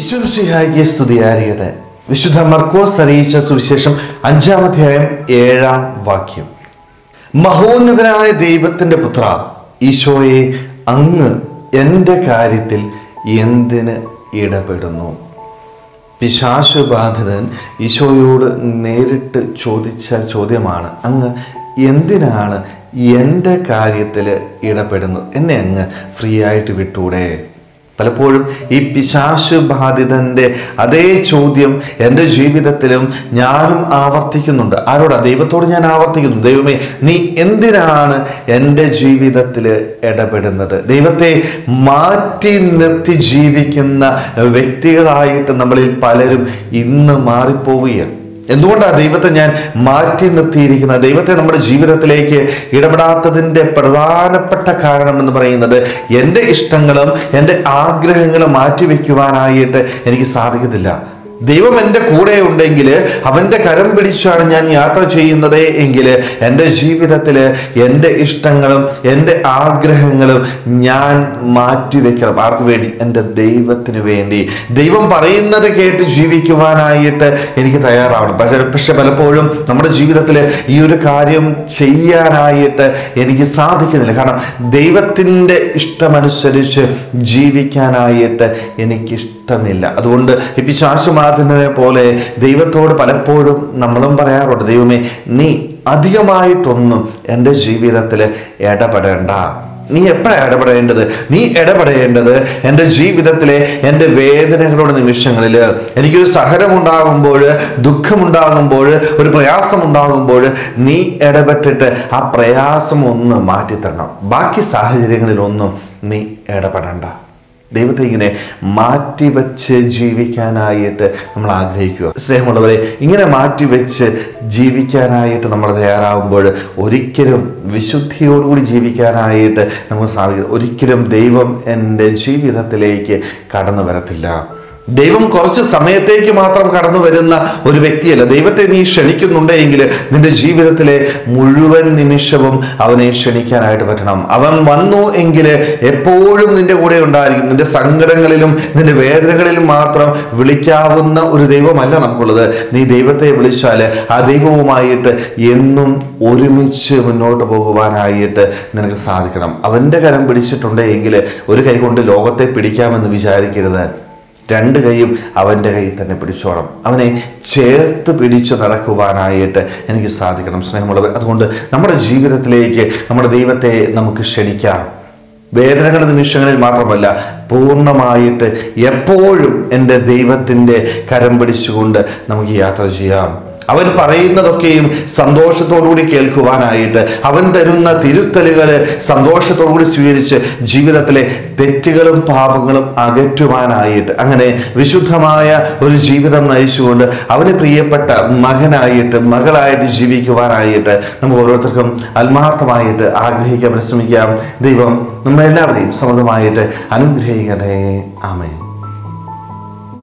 വിശ്വംസിഹായിക്ക് സ്തുതിയായിരിക്കട്ടെ വിശുദ്ധ മർക്കോസ് അറിയിച്ച സുവിശേഷം അഞ്ചാമധ്യായം ഏഴാം വാക്യം മഹോന്നതനായ ദൈവത്തിന്റെ പുത്ര ഈശോയെ അങ്ങ് എൻ്റെ കാര്യത്തിൽ എന്തിന് ഇടപെടുന്നു പിശാശുബാധിതൻ ഈശോയോട് നേരിട്ട് ചോദിച്ച ചോദ്യമാണ് അങ്ങ് എന്തിനാണ് എൻ്റെ കാര്യത്തിൽ ഇടപെടുന്നത് എന്നെ അങ്ങ് ഫ്രീ ആയിട്ട് വിട്ടൂടെ പലപ്പോഴും ഈ പിശാശു ബാധിതന്റെ അതേ ചോദ്യം എൻ്റെ ജീവിതത്തിലും ഞാനും ആവർത്തിക്കുന്നുണ്ട് ആരോടാ ദൈവത്തോട് ഞാൻ ആവർത്തിക്കുന്നു ദൈവമേ നീ എന്തിനാണ് എൻ്റെ ജീവിതത്തിൽ ഇടപെടുന്നത് ദൈവത്തെ മാറ്റി നിർത്തി ജീവിക്കുന്ന വ്യക്തികളായിട്ട് നമ്മളിൽ പലരും ഇന്ന് മാറിപ്പോവുകയാണ് എന്തുകൊണ്ടാണ് ദൈവത്തെ ഞാൻ മാറ്റി നിർത്തിയിരിക്കുന്നത് ദൈവത്തെ നമ്മുടെ ജീവിതത്തിലേക്ക് ഇടപെടാത്തതിൻ്റെ പ്രധാനപ്പെട്ട കാരണം എന്ന് പറയുന്നത് എൻ്റെ ഇഷ്ടങ്ങളും എൻ്റെ ആഗ്രഹങ്ങളും മാറ്റിവെക്കുവാനായിട്ട് എനിക്ക് സാധിക്കത്തില്ല ദൈവം എൻ്റെ കൂടെ ഉണ്ടെങ്കിൽ അവൻ്റെ കരം പിടിച്ചാണ് ഞാൻ യാത്ര ചെയ്യുന്നത് എങ്കിൽ എൻ്റെ ജീവിതത്തിൽ എൻ്റെ ഇഷ്ടങ്ങളും എൻ്റെ ആഗ്രഹങ്ങളും ഞാൻ മാറ്റിവെക്കണം ആർക്ക് വേണ്ടി എൻ്റെ ദൈവത്തിന് വേണ്ടി ദൈവം പറയുന്നത് കേട്ട് ജീവിക്കുവാനായിട്ട് എനിക്ക് തയ്യാറാവണം പക്ഷേ പക്ഷെ പലപ്പോഴും നമ്മുടെ ജീവിതത്തിൽ ഈ ഒരു കാര്യം ചെയ്യാനായിട്ട് എനിക്ക് സാധിക്കുന്നില്ല കാരണം ദൈവത്തിൻ്റെ ഇഷ്ടമനുസരിച്ച് ജീവിക്കാനായിട്ട് എനിക്കിഷ്ടമില്ല അതുകൊണ്ട് ഈ പിശാശുമാതിനെ പോലെ ദൈവത്തോട് പലപ്പോഴും നമ്മളും പറയാറുണ്ട് ദൈവമേ നീ അധികമായിട്ടൊന്നും എൻ്റെ ജീവിതത്തിൽ ഇടപെടേണ്ട നീ എപ്പോഴാണ് ഇടപെടേണ്ടത് നീ ഇടപെടേണ്ടത് എൻ്റെ ജീവിതത്തിലെ എൻ്റെ വേദനകളുടെ നിമിഷങ്ങളിൽ എനിക്കൊരു സഹനമുണ്ടാകുമ്പോൾ ദുഃഖമുണ്ടാകുമ്പോൾ ഒരു പ്രയാസമുണ്ടാകുമ്പോൾ നീ ഇടപെട്ടിട്ട് ആ പ്രയാസം ഒന്ന് മാറ്റിത്തരണം ബാക്കി സാഹചര്യങ്ങളിലൊന്നും നീ ഇടപെടണ്ട ദൈവത്തെ ഇങ്ങനെ മാറ്റിവെച്ച് ജീവിക്കാനായിട്ട് നമ്മൾ ആഗ്രഹിക്കുക സ്നേഹമുള്ളവരെ ഇങ്ങനെ മാറ്റിവെച്ച് ജീവിക്കാനായിട്ട് നമ്മൾ തയ്യാറാവുമ്പോൾ ഒരിക്കലും വിശുദ്ധിയോടുകൂടി ജീവിക്കാനായിട്ട് നമുക്ക് സാധിക്കും ഒരിക്കലും ദൈവം എൻ്റെ ജീവിതത്തിലേക്ക് കടന്നു വരത്തില്ല ദൈവം കുറച്ച് സമയത്തേക്ക് മാത്രം കടന്നു വരുന്ന ഒരു വ്യക്തിയല്ല ദൈവത്തെ നീ ക്ഷണിക്കുന്നുണ്ടെങ്കിൽ നിന്റെ ജീവിതത്തിലെ മുഴുവൻ നിമിഷവും അവനെ ക്ഷണിക്കാനായിട്ട് പറ്റണം അവൻ വന്നു എങ്കിൽ എപ്പോഴും നിന്റെ കൂടെ ഉണ്ടായിരിക്കും നിന്റെ സങ്കടങ്ങളിലും നിന്റെ വേദനകളിലും മാത്രം വിളിക്കാവുന്ന ഒരു ദൈവമല്ല നമുക്കുള്ളത് നീ ദൈവത്തെ വിളിച്ചാൽ ആ ദൈവവുമായിട്ട് എന്നും ഒരുമിച്ച് മുന്നോട്ട് പോകുവാനായിട്ട് നിനക്ക് സാധിക്കണം അവൻ്റെ കരം പിടിച്ചിട്ടുണ്ടെങ്കിൽ ഒരു കൈ കൊണ്ട് ലോകത്തെ പിടിക്കാമെന്ന് വിചാരിക്കരുത് രണ്ട് കൈയും അവൻ്റെ കയ്യിൽ തന്നെ പിടിച്ചോണം അവനെ ചേർത്ത് പിടിച്ചു നടക്കുവാനായിട്ട് എനിക്ക് സാധിക്കണം സ്നേഹമുള്ളവർ അതുകൊണ്ട് നമ്മുടെ ജീവിതത്തിലേക്ക് നമ്മുടെ ദൈവത്തെ നമുക്ക് ക്ഷണിക്കാം വേദനകളുടെ നിമിഷങ്ങളിൽ മാത്രമല്ല പൂർണ്ണമായിട്ട് എപ്പോഴും എൻ്റെ ദൈവത്തിൻ്റെ കരം പിടിച്ചുകൊണ്ട് നമുക്ക് യാത്ര ചെയ്യാം അവൻ പറയുന്നതൊക്കെയും സന്തോഷത്തോടുകൂടി കേൾക്കുവാനായിട്ട് അവൻ തരുന്ന തിരുത്തലുകൾ സന്തോഷത്തോടുകൂടി സ്വീകരിച്ച് ജീവിതത്തിലെ തെറ്റുകളും പാപങ്ങളും അകറ്റുവാനായിട്ട് അങ്ങനെ വിശുദ്ധമായ ഒരു ജീവിതം നയിച്ചുകൊണ്ട് അവന് പ്രിയപ്പെട്ട മകനായിട്ട് മകളായിട്ട് ജീവിക്കുവാനായിട്ട് നമുക്ക് ഓരോരുത്തർക്കും ആത്മാർത്ഥമായിട്ട് ആഗ്രഹിക്കാൻ പരിശ്രമിക്കാം ദൈവം നമ്മളെല്ലാവരെയും സമൃദ്ധമായിട്ട് അനുഗ്രഹിക്കട്ടെ ആമേൻ